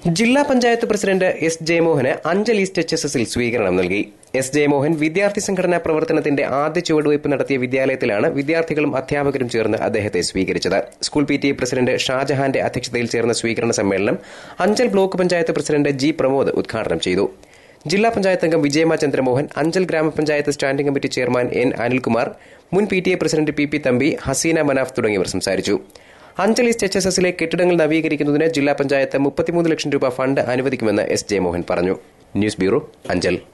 ജില്ലാ panchayat president S ജയമോഹന് Anchal east H S എസിൽ സ്വീകരണം നൽകി എസ് ജയമോഹൻ വിദ്യാർത്ഥി സംഘടനാ പ്രവർത്തനത്തിന്റെ ആദ്യ ചുവടുവയ്പ് നടത്തിയ വിദ്യാലയത്തിലാണ് വിദ്യാർത്ഥികളും അധ്യാപകരും ചേർന്ന് അദ്ദേഹത്തെ സ്വീകരിച്ചത് school P T A president ഷാജഹാന്റെ അധ്യക്ഷതയിൽ ചേർന്ന സ്വീകരണ സമ്മേളനം Anchal block panchayat president G Pramod ഉദ്ഘാടനം ചെയ്തു ജില്ലാ പഞ്ചായത്ത് അംഗം വിജയമ്മ ചന്ദ്രമോഹൻ അഞ്ചൽ ഗ്രാമപഞ്ചായത്ത് standing committee chairman N Anilkumar മുൻ P T A president P P Thampi Haseena Manaf തുടങ്ങിയവർ സംസാരിച്ചു അഞ്ചൽ ഈസ്റ്റ് എച്ച് എസ് എസിലെ കെട്ടിടങ്ങൾ നവീകരിക്കുന്നതിന് ജില്ലാ പഞ്ചായത്ത് മുപ്പത്തിമൂന്ന് ലക്ഷം രൂപ ഫണ്ട് അനുവദിക്കുമെന്ന് എസ് ജയമോഹൻ പറഞ്ഞു ന്യൂസ് ബ്യൂറോ അഞ്ചൽ